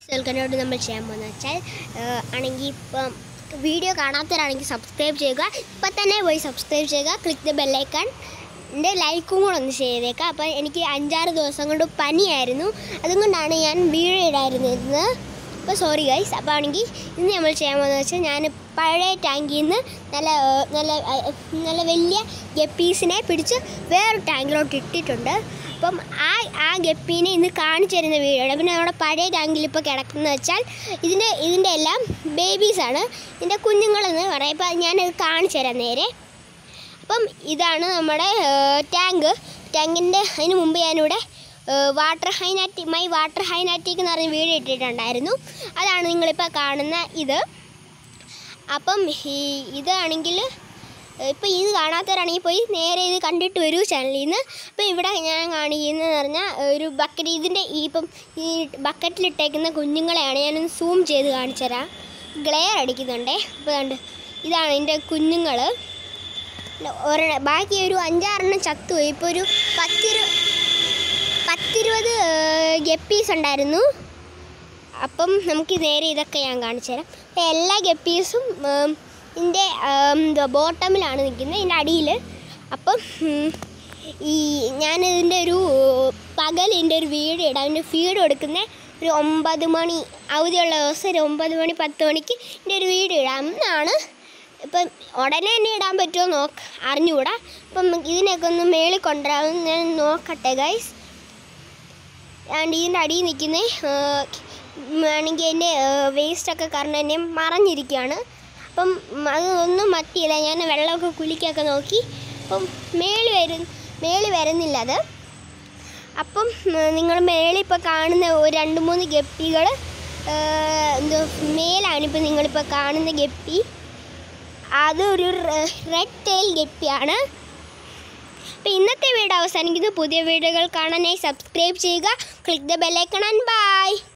കേൾക്കാനോട് നമ്മൾ ചെയ്യാൻ പോകുന്നത് വെച്ചാൽ ആണെങ്കിൽ ഇപ്പം വീഡിയോ കാണാത്തവരാണെങ്കിൽ സബ്സ്ക്രൈബ് ചെയ്യുക ഇപ്പം തന്നെ പോയി സബ്സ്ക്രൈബ് ചെയ്യുക ക്ലിക്ക് ദ ബെല്ലൈക്കൺ എൻ്റെ ലൈക്കും കൂടെ ഒന്ന് ചെയ്തേക്കാം അപ്പം എനിക്ക് അഞ്ചാറ് ദിവസം കൊണ്ട് പനിയായിരുന്നു അതുകൊണ്ടാണ് ഞാൻ വീഡിയോ ഇടായിരുന്നത് അപ്പോൾ സോറി ഗൈസ് അപ്പോൾ ആണെങ്കിൽ ഇന്ന് നമ്മൾ ചെയ്യാൻ പോകുന്നത് വെച്ചാൽ ഞാൻ പഴയ ടാങ്കിൽ നിന്ന് നല്ല ഏഹ്, നല്ല ഏഹ്, നല്ല വലിയ ഗപ്പീസിനെ പിടിച്ച് വേറൊരു ടാങ്കിലോട്ട് ഇട്ടിട്ടുണ്ട് അപ്പം ആ ആ ഗപ്പീനെ ഇന്ന് കാണിച്ചു തരുന്ന വീഡിയോ പിന്നെ നമ്മുടെ പഴയ ടാങ്കിൽ ഇപ്പോൾ കിടക്കുന്നത് വെച്ചാൽ ഇതിൻ്റെ ഇതിൻ്റെ എല്ലാം ബേബീസാണ് ഇതിൻ്റെ കുഞ്ഞുങ്ങളെന്ന് പറയാം ഇപ്പം ഞാനത് കാണിച്ചു തരാം നേരെ അപ്പം ഇതാണ് നമ്മുടെ ടാങ്ക് ടാങ്കിൻ്റെ അതിന് മുമ്പ് ഞാനിവിടെ വാട്ടർ ഹൈനാറ്റി മൈ വാട്ടർ ഹൈനാറ്റിക് എന്ന് പറഞ്ഞ വീഡിയോ ഇട്ടിട്ടുണ്ടായിരുന്നു അതാണ് നിങ്ങളിപ്പോൾ കാണുന്ന ഇത് അപ്പം ഈ ഇതാണെങ്കിൽ ഇപ്പോൾ ഇത് കാണാത്തവരാണെങ്കിൽ പോയി നേരെ ഇത് കണ്ടിട്ട് വരൂ ചാനലിൽ നിന്ന് അപ്പോൾ ഇവിടെ ഞാൻ കാണിക്കുന്നതെന്ന് പറഞ്ഞാൽ ഒരു ബക്കറ്റ് ഇതിൻ്റെ ഈ ഇപ്പം ഈ ബക്കറ്റിലിട്ടേക്കുന്ന കുഞ്ഞുങ്ങളെയാണ് ഞാനൊന്ന് സൂം ചെയ്ത് കാണിച്ചു തരാം ഗ്ലെയർ അടിക്കുന്നുണ്ടേ അപ്പോൾ കണ്ട് ഇതാണ് ഇതിൻ്റെ കുഞ്ഞുങ്ങൾ ഒരെണ്ണം ബാക്കി ഒരു അഞ്ചാറെണ്ണം ചത്തുപോയി ഇപ്പോൾ ഒരു പത്തിരു പത്തിരുപത് ഗപ്പീസ് ഉണ്ടായിരുന്നു അപ്പം നമുക്ക് നേരെ ഇതൊക്കെ ഞാൻ കാണിച്ചു തരാം അപ്പം എല്ലാ ഗപ്പീസും ഇതിൻ്റെ എന്തുവാ ബോട്ടമിലാണ് നിൽക്കുന്നത് ഇതിൻ്റെ അടിയിൽ അപ്പം ഉം, ഈ ഞാൻ ഇതിൻ്റെ ഒരു പകൽ ഇതിൻ്റെ ഒരു വീഡിയോ ഇടാം അതിൻ്റെ ഫീഡ് കൊടുക്കുന്ന ഒരു ഒമ്പത് മണി അവധിയുള്ള ദിവസം ഒരു ഒമ്പത് മണി പത്ത് മണിക്ക് ഇതിൻ്റെ ഒരു വീഡിയോ ഇടാം എന്നാണ് ഇപ്പം ഉടനെ തന്നെ ഇടാൻ പറ്റുമോ നോക്ക അറിഞ്ഞുകൂടാ അപ്പം ഇതിനൊക്കെ ഒന്ന് മേളിൽ കൊണ്ടുവരാൻ ഞാൻ നോക്കട്ടെ ഗൈസ് ആണ്ട് ഇതിൻ്റെ അടിയിൽ നിൽക്കുന്നേ ആണെങ്കിൽ അതിൻ്റെ വേസ്റ്റൊക്കെ കാരണം എന്നെ മറഞ്ഞിരിക്കുകയാണ് അപ്പം ഉം, അത് ഒന്നും മറ്റിയില്ല ഞാൻ വെള്ളമൊക്കെ കുലിക്കൊക്കെ നോക്കി അപ്പം മേളി വരും മേളി വരുന്നില്ല അത് അപ്പം നിങ്ങൾ മേളിൽ ഇപ്പോൾ കാണുന്ന ഒരു രണ്ട് മൂന്ന് ഗപ്പികൾ എന്തോ മേലാണിപ്പോൾ നിങ്ങളിപ്പോൾ കാണുന്ന ഗപ്പി അതൊരു റെഡ് ടെയിൽ ഗപ്പിയാണ് അപ്പോൾ ഇന്നത്തെ വീഡിയോ അവസാനിക്കുന്നു പുതിയ വീഡിയോകൾ കാണാനായി സബ്സ്ക്രൈബ് ചെയ്യുക click the bell icon and by